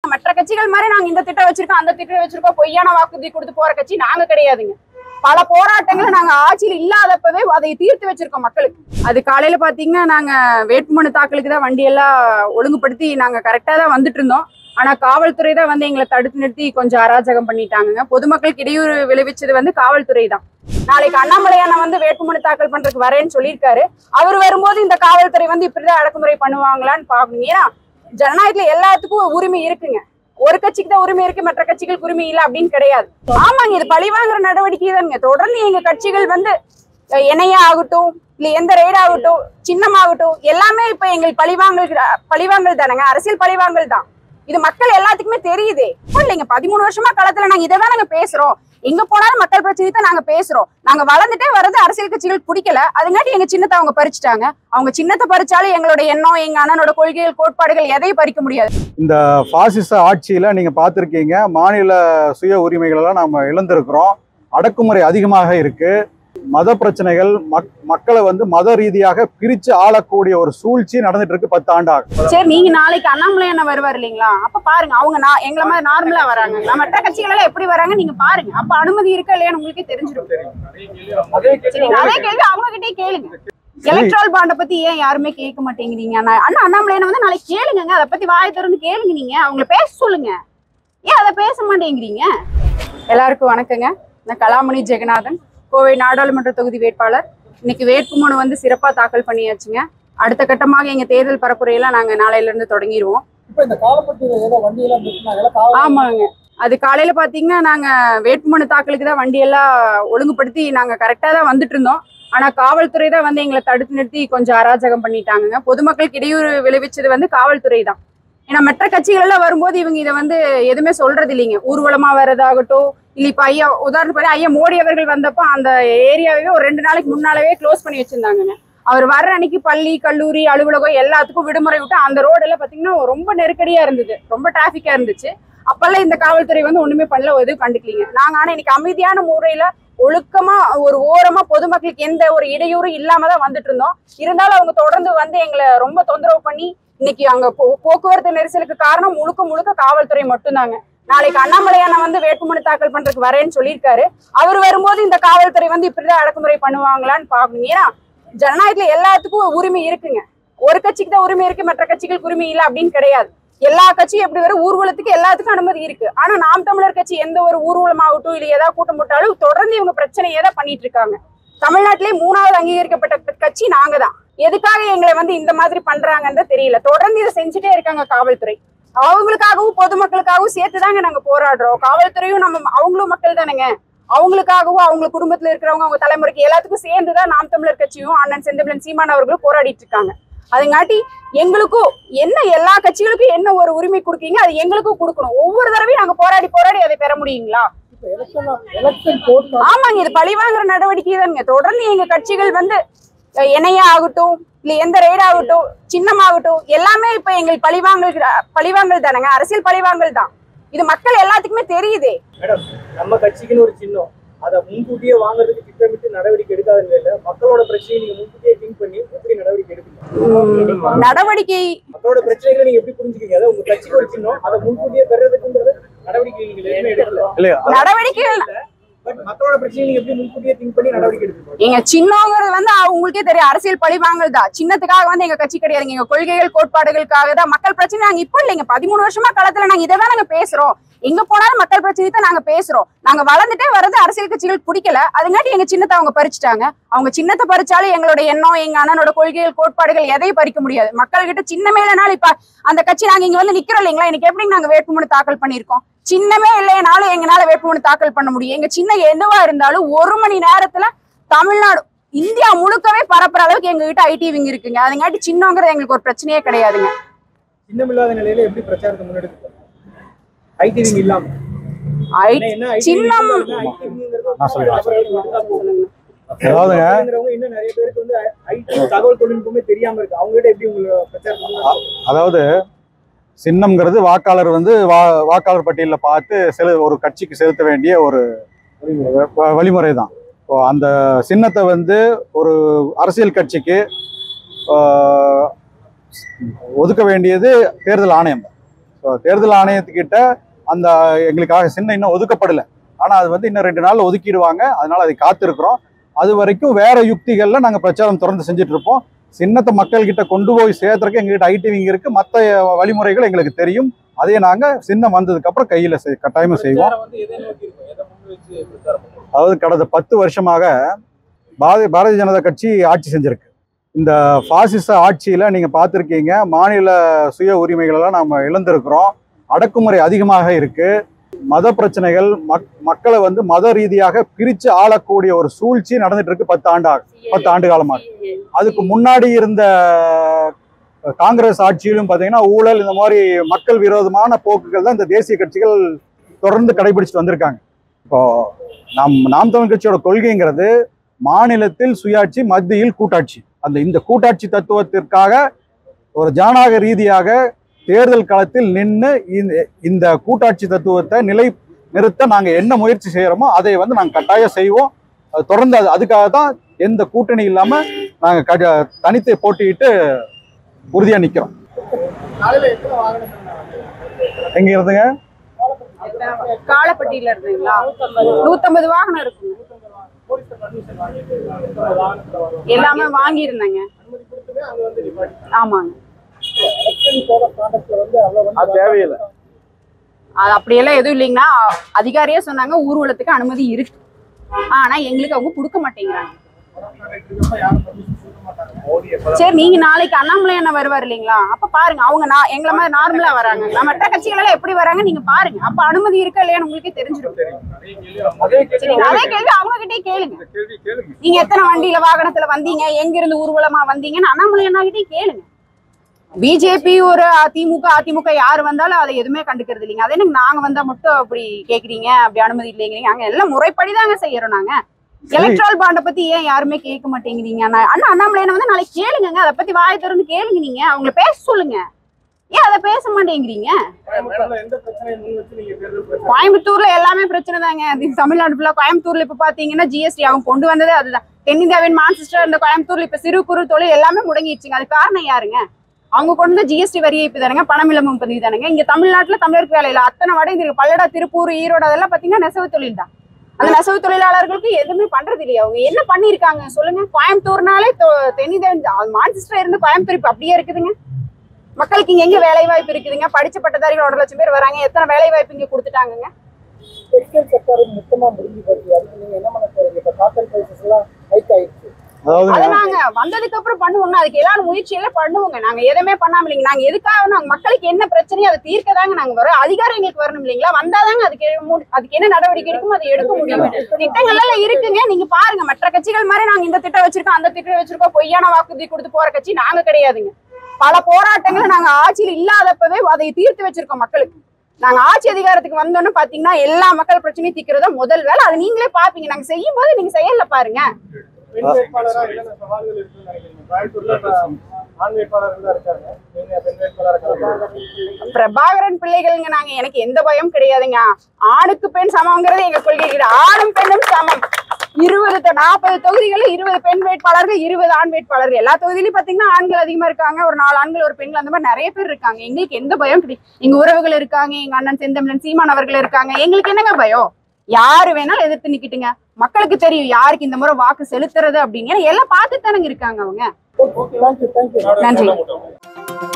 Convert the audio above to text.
மற்ற கட்சிகள் மாதிரி நாங்க இந்த திட்டம் வச்சிருக்கோம் அந்த திட்டம் வச்சிருக்கோம் பொய்யான வாக்குறுதி கொடுத்து போற கட்சி நாங்க கிடையாதுங்க பல போராட்டங்களை நாங்க ஆட்சியில் இல்லாதப்பவே அதை தீர்த்து வச்சிருக்கோம் மக்களுக்கு அது காலையில பாத்தீங்கன்னா நாங்க வேட்புமனு தாக்கலுக்கு தான் வண்டி எல்லாம் ஒழுங்குபடுத்தி நாங்க கரெக்டா தான் வந்துட்டு இருந்தோம் ஆனா காவல்துறை தான் வந்து எங்களை தடுத்து நிறுத்தி கொஞ்சம் அராஜகம் பண்ணிட்டாங்க பொதுமக்களுக்கு இடையூறு விளைவிச்சது வந்து காவல்துறை தான் நாளைக்கு அண்ணாமலை அண்ணா வந்து வேட்புமனு தாக்கல் பண்றதுக்கு வரேன்னு சொல்லியிருக்காரு அவர் வரும்போது இந்த காவல்துறை வந்து இப்படிதான் அடக்குமுறை பண்ணுவாங்களான்னு பாக்கணும் ஏன்னா ஜனநாயகத்துல எல்லாத்துக்கும் உரிமை இருக்குங்க ஒரு கட்சிக்கு தான் உரிமை இருக்கு மற்ற கட்சிகளுக்கு உரிமை இல்லை அப்படின்னு கிடையாது ஆமாங்க இது பழிவாங்குற நடவடிக்கை தானுங்க தொடர்ந்து எங்க கட்சிகள் வந்து அஹ், எண்ணெயா ஆகட்டும் இல்ல எந்த ரெய்ட் ஆகட்டும் சின்னமாகட்டும் எல்லாமே இப்ப எங்களுக்கு பழிவாங்கல் பழிவாங்கல் தானங்க அரசியல் பழிவாங்கல் தான் இது மக்கள் எல்லாத்துக்குமே தெரியுதே இப்ப இல்லைங்க பதிமூணு வருஷமா காலத்துல நாங்க இதை தான் நாங்க பேசுறோம் எங்க போனாலும் மக்கள் பிரச்சனை தான் நாங்க பேசுறோம் நாங்க வளர்ந்துட்டே வர்றது அரசியல் கட்சிகளுக்கு பிடிக்கல அதுங்காட்டி எங்க சின்னத்தை அவங்க பறிச்சுட்டாங்க அவங்க சின்னத்தை பறிச்சாலும் எங்களோட எண்ணம் எங்க அண்ணனோட கொள்கைகள் கோட்பாடுகள் எதையும் பறிக்க முடியாது இந்த பாசிச ஆட்சியில நீங்க பார்த்துருக்கீங்க மாநில சுய உரிமைகளெல்லாம் நாம இழந்திருக்கிறோம் அடக்குமுறை அதிகமாக இருக்கு மத பிரச்சனைகள் மக் மக்களை வந்து மத ரீதியாக பிரிச்சு ஆளக்கூடிய ஒரு சூழ்ச்சி நடந்துட்டு இருக்கு பத்து ஆண்டாக சரி நீங்க நாளைக்கு அண்ணாமலை அண்ணன் வருவார் இல்லைங்களா அப்ப பாருங்க அவங்க நான் எங்களை மாதிரி நார்மலா வராங்க நான் மற்ற கட்சிகள் எல்லாம் எப்படி வராங்க நீங்க பாருங்க அப்ப அனுமதி இருக்கா இல்லையான்னு உங்களுக்கே தெரிஞ்சிடும் சரி அதே கேள்வி அவங்க கிட்டே கேளுங்க எலக்ட்ரால் பாண்ட பத்தி ஏன் யாருமே கேட்க மாட்டேங்கிறீங்க அண்ணா அண்ணா அண்ணாமலை வந்து நாளைக்கு கேளுங்க அதை பத்தி வாயை திறந்து கேளுங்க நீங்க அவங்கள பேச சொல்லுங்க ஏன் அதை பேச மாட்டேங்கிறீங்க எல்லாருக்கும் வணக்கங்க நான் கலாமணி ஜெகநாதன் கோவை நாடாளுமன்ற தொகுதி வேட்பாளர் இன்னைக்கு வேட்புமனு வந்து சிறப்பா தாக்கல் பண்ணியாச்சுங்க அடுத்த கட்டமாக எங்க தேர்தல் பரப்புரையெல்லாம் நாங்க நாளையில இருந்து தொடங்கிடுவோம் இப்ப இந்த காலப்பட்டியில ஏதோ வண்டியெல்லாம் நிறுத்தினாங்கல்ல காவல் ஆமாங்க அது காலையில பாத்தீங்கன்னா நாங்க வேட்புமனு தாக்கலுக்கு தான் வண்டி எல்லாம் ஒழுங்குபடுத்தி நாங்க கரெக்டா தான் வந்துட்டு இருந்தோம் ஆனா காவல்துறை தான் வந்து எங்களை தடுத்து நிறுத்தி கொஞ்சம் அராஜகம் பண்ணிட்டாங்க பொதுமக்களுக்கு இடையூறு விளைவிச்சது வந்து காவல்துறை தான் ஏன்னா மற்ற கட்சிகள் எல்லாம் வரும்போது இவங்க இதை வந்து எதுவுமே சொல்றது இல்லைங்க ஊர்வலமா வர்றதாகட்டும் இல்ல இப்ப ஐயா உதாரணத்துக்கு பாரு, ஐயா மோடி அவர்கள் வந்தப்போ அந்த ஏரியாவே ஒரு ரெண்டு நாளைக்கு முன்னாலவே க்ளோஸ் பண்ணி வச்சிருந்தாங்கங்க அவர் வர்ற அன்னைக்கு பள்ளி கல்லூரி அலுவலகம் எல்லாத்துக்கும் விடுமுறை விட்டு அந்த ரோடு எல்லாம் பாத்தீங்கன்னா ரொம்ப நெருக்கடியா இருந்தது ரொம்ப டிராபிக்கா இருந்துச்சு அப்பெல்லாம் இந்த காவல்துறை வந்து ஒண்ணுமே பண்ணல எதுவும் கண்டுக்கலீங்க நாங்க ஆனா இன்னைக்கு அமைதியான முறையில ஒழுக்கமா ஒரு ஓரமா பொதுமக்களுக்கு எந்த ஒரு இடையூறும் இல்லாம தான் வந்துட்டு இருந்தோம் இருந்தாலும் அவங்க தொடர்ந்து வந்து எங்களை ரொம்ப தொந்தரவு பண்ணி இன்னைக்கு அங்க போ- போக்குவரத்து நெரிசலுக்கு காரணம் முழுக்க முழுக்க காவல்துறை மட்டும்தாங்க நாளைக்கு அண்ணாமலை அண்ணா வந்து வேட்புமனு தாக்கல் பண்றதுக்கு வரேன்னு சொல்லியிருக்காரு அவர் வரும்போது இந்த காவல்துறை வந்து இப்படிதான் அடக்குமுறை பண்ணுவாங்களான்னு பாக்கணும் ஏன்னா ஜனநாயகத்துல எல்லாத்துக்கும் உரிமை இருக்குங்க ஒரு கட்சிக்கு தான் உரிமை இருக்கு மற்ற கட்சிகளுக்கு உரிமை இல்லை அப்படின்னு கிடையாது எல்லா கட்சியும் எப்படி வரும் ஊர்வலத்துக்கு எல்லாத்துக்கும் அனுமதி இருக்கு ஆனா நாம் தமிழர் கட்சி எந்த ஒரு ஊர்வலம் ஆகட்டும் இல்ல ஏதாவது கூட்டம் போட்டாலும் தொடர்ந்து இவங்க பிரச்சனையை தான் பண்ணிட்டு இருக்காங்க தமிழ்நாட்டிலே மூணாவது அங்கீகரிக்கப்பட்ட கட்சி நாங்க தான் எதுக்காக எங்களை வந்து இந்த மாதிரி பண்றாங்கன்னு தெரியல தொடர்ந்து இதை செஞ்சுட்டே இருக்காங்க காவல்துறை அவங்களுக்காகவும் பொதுமக்களுக்காகவும் சேர்த்துதாங்க நாங்க போராடுறோம் காவல்துறையும் நம்ம அவங்களும் மக்கள் தானேங்க அவங்களுக்காகவும் அவங்க குடும்பத்துல இருக்கிறவங்க அவங்க தலைமுறைக்கு எல்லாத்துக்கும் சேர்ந்துதான் நாம் தமிழர் கட்சியும் அண்ணன் செந்தமிழன் சீமான் அவர்களும் போராடிட்டு இருக்காங்க அதுங்காட்டி எங்களுக்கும் என்ன எல்லா கட்சிகளுக்கும் என்ன ஒரு உரிமை கொடுக்கீங்க அது எங்களுக்கும் கொடுக்கணும் ஒவ்வொரு தடவையும் நாங்க போராடி போராடி அதை பெற முடியுங்களா இப்ப எலெக்ஷன் எலெக்ஷன் கோட் ஆமாங்க இது பழிவாங்குற நடவடிக்கை தானுங்க தொடர்ந்து எங்க கட்சிகள் வந்து அஹ், எண்ணெயா ஆகட்டும் இல்ல எந்த ரெய்ட் ஆகட்டும் சின்னமாகட்டும் எல்லாமே இப்ப எங்களுக்கு பழிவாங்கல் பழிவாங்கல் தானங்க அரசியல் பழிவாங்கல் தான் இது மக்கள் எல்லாத்துக்குமே தெரியுதே மேடம் நம்ம கட்சிக்குன்னு ஒரு சின்னம் அதை முன்கூட்டியே வாங்குறதுக்கு திட்டமிட்டு நடவடிக்கை எடுக்காத நிலையில மக்களோட பிரச்சனையை நீங்க முன்கூட்டியே திங்க் பண்ணி எப்படி நடவடிக்கை எடுப்பீங்க உம், நடவடிக்கை மக்களோட பிரச்சனைகளை நீங்க எப்படி புரிஞ்சுக்கீங்க அதாவது உங்க கட்சிக்கு ஒரு சின்னம் அதை முன்கூட்டியே பெறதுக்குன்றது நடவடிக்கை நீங்க எதுவுமே எடுக்கல இல்லையா நடவடிக்கைகள் பட் மக்களோட பிரச்சனையை நீங்க எப்படி முன்கூட்டியே திங்க் பண்ணி நடவடிக்கை எடுப்பீங்க எங்க சின்னங்கிறது வந்து அவங்களுக்கே தெரியும் அரசியல் பழிவாங்கல் தான் சின்னத்துக்காக வந்து எங்க கட்சி கிடையாதுங்க எங்க கொள்கைகள் கோட்பாடுகளுக்காக தான் மக்கள் பிரச்சனை நாங்க இப்போ இல்லைங்க பதிமூணு வருஷமா காலத்துல நாங்க இதை தான் நாங்க பேசுறோம் எங்க போனாலும் மக்கள் பிரச்சனை தான் நாங்க பேசுறோம் நாங்க வளர்ந்துட்டே வர்றது அரசியல் கட்சிகளுக்கு பிடிக்கல அதுங்காட்டி எங்க சின்னத்தை அவங்க பறிச்சுட்டாங்க அவங்க சின்னத்தை பறிச்சாலும் எங்களோட எண்ணம் எங்க அண்ணனோட கொள்கைகள் கோட்பாடுகள் எதையும் பறிக்க முடியாது மக்கள் கிட்ட சின்னமே இல்லைனாலும் இப்ப அந்த கட்சி நாங்க இங்க வந்து நிக்கிறோம் இல்லைங்களா இன்னைக்கு எப்படி நாங்க வேட்புமனு தாக்கல் பண்ணியிருக்கோம் சின்னமே இல்லைனாலும் எங்களால வேட்புமனு தாக்கல் பண்ண முடியும் எங்க சின்ன எதுவா இருந்தாலும் ஒரு மணி நேரத்துல தமிழ்நாடு இந்தியா முழுக்கவே பரப்புற அளவுக்கு எங்க கிட்ட ஐடி விங் இருக்குங்க அதுங்காட்டி சின்னங்கிறது எங்களுக்கு ஒரு பிரச்சனையே கிடையாதுங்க சின்னமில்லாத நிலையில எப்படி பிரச்சாரத்தை முன்னெடுத்து ஐடி விங் இல்லாம ஐ- என்ன- என்ன IT சின்னம் விங்கிறது IT விங்கிறது நான் சொல்றேன். சொல்லுங்க. அதாவதுங்க இருக்கிறவங்க இன்னும் நிறைய பேருக்கு வந்து ஐடி தகவல் தொழில்நுட்பமே தெரியாம இருக்கு அவங்க கிட்ட எப்படி உங்களை பிரச்சாரம் பண்ணுவாங்க அதாவது சின்னம்ங்கிறது வாக்காளர் வந்து வா வாக்காளர் பட்டியலில் பார்த்து செலு ஒரு கட்சிக்கு செலுத்த வேண்டிய ஒரு வ- வழிமுறை தான் ஸோ அந்த சின்னத்தை வந்து ஒரு அரசியல் கட்சிக்கு ஆஹ், ஒதுக்க வேண்டியது தேர்தல் ஆணையம் ஸோ தேர்தல் ஆணையத்துக்கிட்ட அந்த எங்களுக்காக சின்ன இன்னும் ஒதுக்கப்படலை ஆனால் அது வந்து இன்னும் ரெண்டு நாள் ஒதுக்கிடுவாங்க அதனால அதை காத்திருக்கிறோம் அது வரைக்கும் வேற யுக்திகளில் நாங்கள் பிரச்சாரம் தொடர்ந்து செஞ்சுட்டு இருப்போம் சின்னத்தை மக்கள்கிட்ட கொண்டு போய் சேர்த்துறதுக்கு எங்ககிட்ட ஐடிவிங் இருக்கு மற்ற வழிமுறைகள் எங்களுக்கு தெரியும் அதையே நாங்கள் சின்னம் வந்ததுக்கு அப்புறம் கையில் செய் கட்டாயமாக செய்வோம் பிரச்சாரம் வந்து எதை நோக்கி இருக்கும் எதை முன் வச்சு பிரச்சாரம் பண்ணுவோம் அதாவது கடந்த பத்து வருஷமாக பாரதிய பாரதிய ஜனதா கட்சி ஆட்சி செஞ்சிருக்கு இந்த பாசிச ஆட்சியில நீங்க பார்த்துருக்கீங்க மாநில சுய உரிமைகளெல்லாம் நாம இழந்திருக்கிறோம் அடக்குமுறை அதிகமாக இருக்கு மத பிரச்சனைகள் மக் மக்களை வந்து மத ரீதியாக பிரித்து ஆளக்கூடிய ஒரு சூழ்ச்சி நடந்துட்டு இருக்கு பத்து ஆண்டு பத்து ஆண்டு காலமாக அதுக்கு முன்னாடி இருந்த காங்கிரஸ் ஆட்சியிலும் பார்த்தீங்கன்னா ஊழல் இந்த மாதிரி மக்கள் விரோதமான போக்குகள் தான் இந்த தேசிய கட்சிகள் தொடர்ந்து கடைபிடிச்சிட்டு வந்திருக்காங்க இப்போ நாம் நாம் தமிழ் கட்சியோட கொள்கைங்கிறது மாநிலத்தில் சுயாட்சி மத்தியில் கூட்டாட்சி அந்த இந்த கூட்டாட்சி தத்துவத்திற்காக ஒரு ஜனநாயக ரீதியாக தேர்தல் களத்தில் நின்று இந்த இந்த கூட்டாட்சி தத்துவத்தை நிலை நிறுத்த நாங்கள் என்ன முயற்சி செய்கிறோமோ அதை வந்து நாங்கள் கட்டாயம் செய்வோம் அது தொடர்ந்து அது அதுக்காக தான் எந்த கூட்டணி இல்லாமல் நாங்கள் க தனித்து போட்டியிட்டு உறுதியாக நிற்கிறோம் காலையில எத்தனை வாகனங்கள் எங்கே இருந்துங்க காலப்பட்டியில இருந்தீங்களா நூத்தம்பது வாகனம் இருக்குங்க போலீஸ் பர்மிஷன் வாங்கிட்டு எத்தனை வாகனத்துல வரும் எல்லாமே வாங்கி இருந்தாங்க அனுமதி கொடுத்துமே அங்க வந்து நிப்பாட்டி ஆமாங்க எலெக்ஷன் கோட காண்டக்ட்ல வந்து அவ்வளவு வந்து அது தேவையில்லை. அது அப்படியெல்லாம் எதுவும் இல்லைங்கன்னா அதிகாரியே சொன்னாங்க ஊர்வலத்துக்கு அனுமதி இருக்கு ஆனா எங்களுக்கு அவங்க கொடுக்க மாட்டேங்கிறாங்க யாரும் பர்மிஷன் கொடுக்க மாட்டாங்க சரி நீங்க நாளைக்கு அண்ணாமலை அண்ணா வருவார் இல்லைங்களா அப்ப பாருங்க அவங்க நான் எங்களை மாதிரி நார்மலா வராங்க மற்ற கட்சிகள் எல்லாம் எப்படி வராங்க நீங்க பாருங்க அப்ப அனுமதி இருக்கா இல்லையான்னு உங்களுக்கே தெரிஞ்சிடும் அதே கேள்வி சரிங்க அதே கேள்வி அவங்க கிட்டே கேளுங்க நீங்க எத்தனை வண்டியில வாகனத்துல வந்தீங்க எங்க இருந்து ஊர்வலமா வந்தீங்கன்னு அண்ணாமலை அண்ணா கிட்டே கேளுங்க பிஜேபி ஒரு திமுக அதிமுக யார் வந்தாலும் அதை எதுவுமே கண்டுக்கிறது இல்லைங்க அதே எனக்கு நாங்க வந்தா மட்டும் அப்படி கேக்குறீங்க அப்படி அனுமதி இல்லைங்கிறீங்க அங்க எல்லாம் முறைப்படிதாங்க செய்யறோம் நாங்க எலக்ட்ரல் பாண்டை பத்தி ஏன் யாருமே கேட்க மாட்டேங்கிறீங்க அண்ணா அண்ணா அண்ணாமலை வந்து நாளைக்கு கேளுங்க அதை பத்தி வாயை திறந்து கேளுங்க நீங்க அவங்கள பேச சொல்லுங்க ஏன் அதை பேச மாட்டேங்கிறீங்க மேடம் எந்த பிரச்சனையை முன் வச்சு நீங்க தேர்தல் பிரச்சாரம் கோயம்புத்தூர்ல எல்லாமே பிரச்சனை தாங்க அது தமிழ்நாடு ஃபுல்லா கோயம்புத்தூர்ல இப்ப பாத்தீங்கன்னா ஜிஎஸ்டி அவங்க கொண்டு வந்ததே அதுதான் தென்னிந்தியாவின் மான்செஸ்டர் இந்த கோயம்புத்தூர்ல இப்ப சிறு குறு தொழில் எல்லாமே முடங்கிடுச்சுங்க அது காரணம் யாருங்க அவங்க கொண்டு வந்த ஜிஎஸ்டி வரி ஏய்ப்பு தானுங்க பணம் இல்லாம பதிவு தானுங்க இங்க தமிழ்நாட்டுல தமிழருக்கு வேலை இல்ல அத்தனை வடை இருக்கு பல்லடா திருப்பூர் ஈரோடு அதெல்லாம் பாத்தீங்கன்னா நெசவு தொழில் தான் அந்த நெசவு தொழிலாளர்களுக்கு எதுவுமே பண்றது இல்லையா அவங்க என்ன பண்ணிருக்காங்க சொல்லுங்க கோயம்புத்தூர்னாலே தொ- தென்னிந்தியாவின் மான்செஸ்டர் இருந்து கோயம்புத்தூர் இப்ப அப்படியே இருக்குதுங்க மக்களுக்கு இங்க எங்க வேலை வாய்ப்பு இருக்குதுங்க படிச்ச பட்டதாரிகள் ஒன்றரை லட்சம் பேர் வராங்க எத்தனை வேலை வாய்ப்பு இங்க கொடுத்துட்டாங்கங்க டெக்ஸ்டைல் செக்டர் மொத்தமா முடிஞ்சு போச்சு அதுக்கு நீங்க என்ன பண்ண போறீங்க இப்ப காட்டன் பிரைசஸ் எல்லாம் ஹைக் ஆயிடுச்சு அதாவது அது நாங்க வந்ததுக்கு அப்புறம் பண்ணுவோங்க அதுக்கு எல்லாரும் முயற்சியெல்லாம் பண்ணுவோங்க நாங்க எதுவுமே பண்ணாம இல்லைங்க நாங்க எதுக்காக நாங்க மக்களுக்கு என்ன பிரச்சனையோ அதை தீர்க்க தாங்க நாங்க வரோம் அதிகாரம் எங்களுக்கு வரணும் இல்லைங்களா வந்தாதாங்க அதுக்கு மு- அதுக்கு என்ன நடவடிக்கை எடுக்குமோ அதை எடுக்க முடியும் திட்டங்கள் எல்லாம் இருக்குங்க நீங்க பாருங்க மற்ற கட்சிகள் மாதிரி நாங்க இந்த திட்டம் வச்சிருக்கோம் அந்த திட்டம் வச்சிருக்கோம் பொய்யான வாக்குறுதி கொடுத்து போற கட்சி நாங்க கிடையாதுங்க பல போராட்டங்களை நாங்க ஆட்சியில் இல்லாதப்பவே அதை தீர்த்து வச்சிருக்கோம் மக்களுக்கு நாங்க ஆட்சி அதிகாரத்துக்கு வந்தோன்னு பாத்தீங்கன்னா எல்லா மக்கள் பிரச்சனையும் தீர்க்கிறதா முதல் வேலை அதை நீங்களே பாப்பீங்க நாங்க செய்யும் போது நீங்க செயல்ல பாருங்க பெண் வேட்பாளரா என்னென்ன சவால்கள் இருக்குன்னு நினைக்கிறீங்க கோயம்புத்தூர்ல இப்ப ஆண் வேட்பாளர் தான் இருக்காங்க நீங்க பெண் வேட்பாளர் பிரபாகரன் பிள்ளைகளுங்க நாங்க எனக்கு எந்த பயம் கிடையாதுங்க ஆணுக்கு பெண் சமம்ங்கிறது எங்க கொள்கை கிடையாது ஆணும் பெண்ணும் சமம் இருபது தொ- நாற்பது தொகுதிகளில் இருபது பெண் வேட்பாளர்கள் இருபது ஆண் வேட்பாளர்கள் எல்லா தொகுதியிலும் பாத்தீங்கன்னா ஆண்கள் அதிகமா இருக்காங்க ஒரு நாலு ஆண்கள் ஒரு பெண்கள் அந்த மாதிரி நிறைய பேர் இருக்காங்க எங்களுக்கு எந்த பயம் கிடையாது எங்க உறவுகள் இருக்காங்க எங்க அண்ணன் செந்தமிழன் சீமான் அவர்கள் இருக்காங்க எங்களுக்கு என்னங்க பயம் யாரு வேணாலும் எதிர்த்து நிக்கிட்டுங்க மக்களுக்கு தெரியும் யாருக்கு இந்த முறை வாக்கு செலுத்துறது அப்படின்னு ஏன்னா எல்லாம் பார்த்து தானங்க இருக்காங்க அவங்க தேங்க்யூ தேங்க்யூ நன்றி